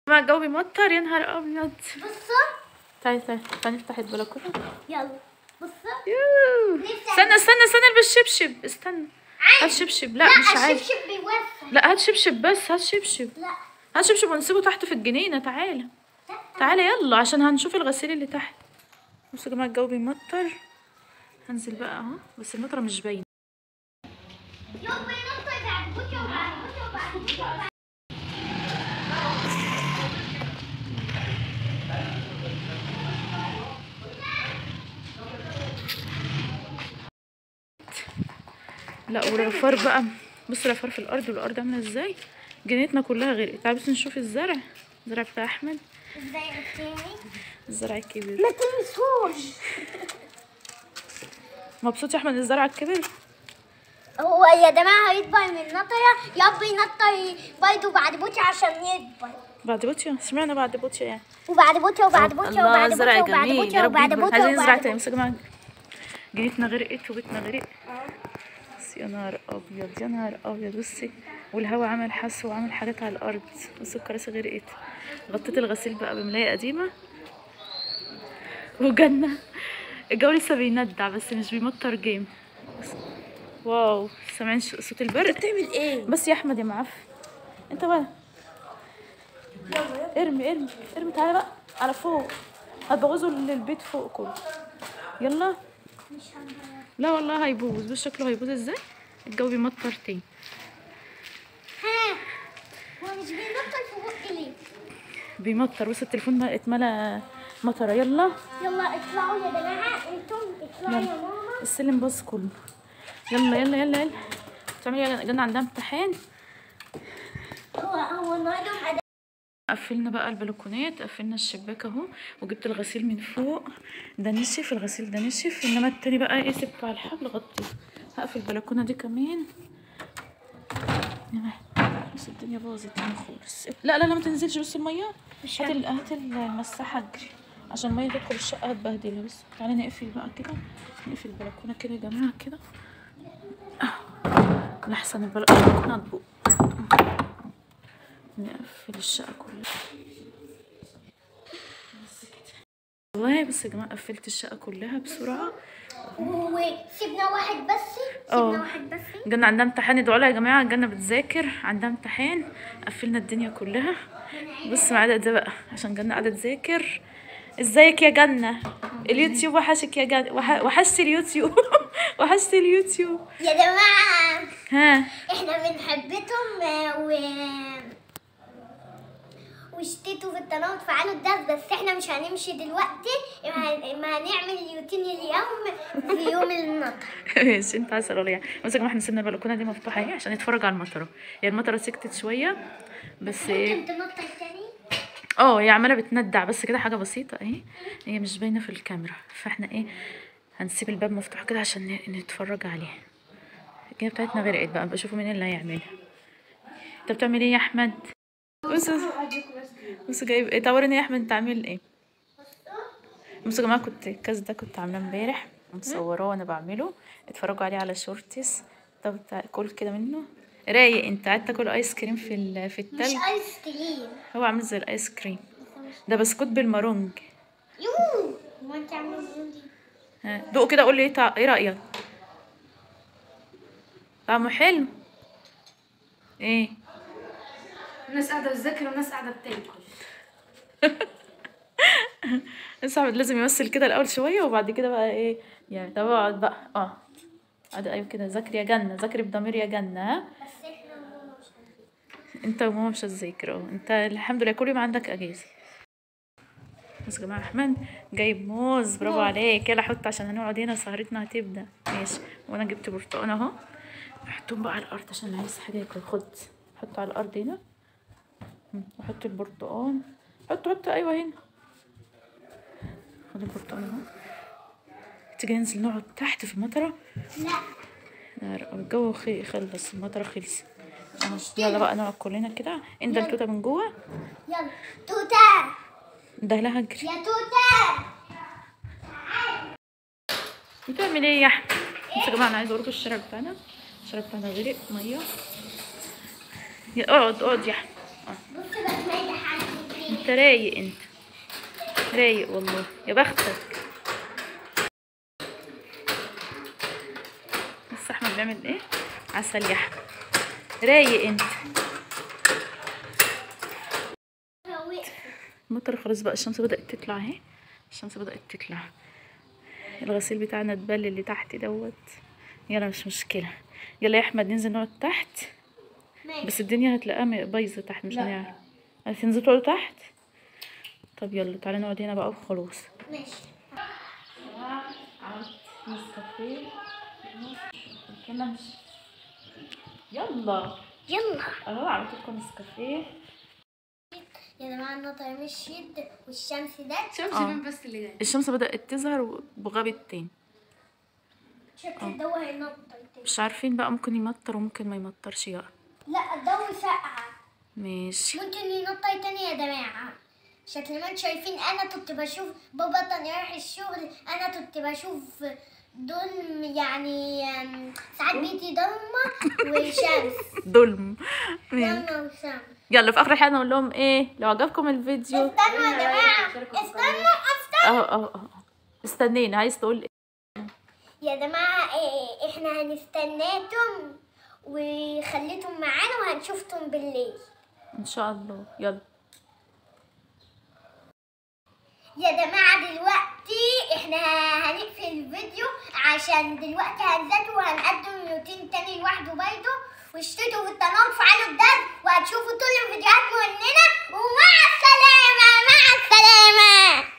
مع الجو بيمطر يا نهار ابيض بصوا تعالي تعالي تعالي نفتح البلكونه يلا بصوا يوه. استنى استنى استنى البس شبشب استنى هات شبشب لا, مش عادي الشبشب بيوسع لا هات شبشب بس هات شبشب لا هات شبشب ونسيبه تحت في الجنينه تعالى تعالى يلا عشان هنشوف الغسيل اللي تحت بصوا يا جماعه الجو بيمطر هنزل بقى اهو بس المطره مش باينه يلا بينطق بعد بكره وبعد بكره وبعد بكره وبعد لا والعفار بقى بص العفار في الارض والارض عامله ازاي جنينتنا كلها غرقت تعالى بس نشوف الزرع الزرع بتاع احمد ازاي التاني الزرع الكبير ما تنسوش مبسوط يا احمد الزرع الكبير هو يا جماعه هيطبع من نطره يابا ينطر برضه بعد بكره عشان يكبر بعد بوتيا سمعنا بعد بوتيا يعني وبعد بكره وبعد بكره الله وبعد زرع بكره وبعد جميل بكره يا رب وبعد يكبر. بكره عايزين نزرع وبعد تاني بكره بس يا جماعه جنينتنا غرقت وبيتنا غرق بس يا نهار ابيض يا نهار ابيض بصي والهوا عمل حس وعمل حاجات على الارض بصي الكراسي غرقت غطيت الغسيل بقى بملايه قديمه وجنة الجو لسه بيندع بس مش بيمطر جيم بس- واو سامعين ش- صوت البرق بتعمل ايه؟ بس يا احمد يا معفن انت بقى ارمي ارمي ارمي تعالى بقى على فوق هتبوظوا البيت فوق كله يلا لا والله هيبوظ بص شكله هيبوظ ازاي الجو بيمطر تاني ها هو مش بينطر في بقي ليه؟ بيمطر بص التليفون ما اتملى مطره يلا يلا اطلعوا يا جماعه انتم اطلعوا يا ماما السلم باظ كله يلا يلا يلا يلا بتعملي ايه جنة عندها امتحان هو هو النهارده محد- قفلنا بقى البلكونات قفلنا الشباك اهو وجبت الغسيل من فوق ده نشف الغسيل ده نشف انما التاني بقى ايه سبته على الحبل غطيه هقفل البلكونه دي كمان يلا. بس الدنيا باظت هنا خالص لا لا لا ما تنزلش بس الميه مش هات ال- هات المساحه اجري عشان الميه تدخل الشقه هتبهدلها بس تعالي نقفل بقى كده نقفل البلكونه كده يا جماعه كده آه. لحسن البل- البلكونه هتبوظ نقفل الشقة كلها بس كده. والله بس يا جماعة قفلت الشقة كلها بسرعة وسيبنا واحد بس اه. سيبنا واحد بس جنة عندها امتحان ادعوا لها يا جماعة جنة بتذاكر عندها امتحان قفلنا الدنيا كلها بص ما عدا ده بقى عشان جنة قاعدة تذاكر ازيك يا جنة اليوتيوب وحشك يا جنة وح... وحشت اليوتيوب وحشت اليوتيوب يا جماعه ها احنا بنحبتهم آه، و واشتتوا في التناول فعلوا الدرس بس احنا مش هنمشي دلوقتي ما هن- ما هنعمل روتين اليوم في يوم النطر ماشي انت عسل ولا يعني بس يا جماعة احنا سيبنا البلكونة دي مفتوحة اهي عشان نتفرج على المطرة يعني المطرة سكتت شوية بس ايه ممكن تنطر تاني اه هي عماله بتندع بس كده حاجه بسيطه اهي هي مش باينه في الكاميرا فاحنا ايه هنسيب الباب مفتوح كده عشان ن- نتفرج عليه الجنيه بتاعتنا غرقت بقى بشوفوا مين اللي هيعملها انت بتعمل ايه يا احمد بص بص جايب ايه توريني يا احمد انت عامل ايه بصوا يا جماعه كنت الكاس ده كنت عاملاه امبارح متصوراه وانا بعمله اتفرجوا عليه على شورتس طب تع- كل كده منه رايق انت قاعد تاكل ايس كريم في ال- في مش التلج ايس كريم هو عامل زي الايس كريم ده بسكوت بالمارونج يوه هو انت عامل زوندي ها، دوق كده قول لي ايه تع- ايه رايك طعمه حلو ايه الناس قاعدة بتذاكر والناس قاعدة بتاكل بس احمد لازم يمثل كده الاول شويه وبعد كده بقى ايه يعني طب اقعد بقى اه قعد ايوه كده ذاكري يا جنه ذاكري بضمير يا جنه ها بس احنا وماما مش هنذاكر. انت وماما مش هتذاكر اه انت الحمد لله كل يوم عندك اجازه بص يا جماعه احمد جايب موز برافو عليك يلا حط عشان هنقعد هنا سهرتنا هتبدا ماشي وانا جبت برتقان اهو حطهم بقى على الارض عشان عايز حاجه ياكل خد حطه على الارض هنا مم، وحط البرتقان حط حط ايوه هنا خد البرتقان اهو تيجي ننزل نقعد تحت في المطره لا نهار أبيض. الجو خي- خلص المطره خلص أهو، يلا بقى نقعد كلنا كده انت التوته من جوه يلا توتا ده لها اجري يا توتا بتعمل ايه يا احمد بصوا يا جماعه انا عايزه اوريكم الشارع بتاعنا الشارع بتاعنا غرق ميه يا اقعد اقعد يا احمد بص بقى ناجح على الكريم انت رايق انت رايق والله يا بختك بص احمد بيعمل ايه عسل يا احمد رايق انت المطر خلاص بقى الشمس بدأت تطلع اهي الشمس بدأت تطلع الغسيل بتاعنا اتبل اللي تحت دوت يلا مش مشكلة يلا يا احمد ننزل نقعد تحت ماشي بس الدنيا هتلاقيها م- بايظة تحت مش لا. هنعرف هتنزلوا تقعدوا تحت طب يلا تعالى نقعد هنا بقى وخلاص ماشي عملت نسكافيه يلا يلا اهو عملت لكم نسكافيه يا جماعة النطر مشيت والشمس ده شمس آه. مين بس اللي جاي الشمس بدأت تظهر وغابت تاني شكل الجو هينطر تاني. مش عارفين بقى ممكن يمطر وممكن ما يمطرش يا لا الجو ساقعة ماشي ممكن ينطر تاني يا جماعة شكل ما انتم شايفين انا كنت بشوف بابا كان رايح الشغل انا كنت بشوف ظلم يعني أم، ساعات بيجي ضلمة وشمس ظلم ماشي. ضلمة وشمس يلا في اخر حاجه نقول لهم ايه لو عجبكم الفيديو استنوا يا جماعة استنوا استنوا اهو اهو اهو استنينا عايز تقول إيه؟ يا جماعة إيه احنا هنستناكم وخليتم معانا وهنشوفكم بالليل ان شاء الله يلا يا جماعة دلوقتي احنا هنقفل الفيديو عشان دلوقتي هنذاكر وهنقدم روتين تاني لوحده برضه واشتركوا في القناة وفعلوا الجرس وهتشوفوا كل الفيديوهات مننا ومع السلامة مع السلامة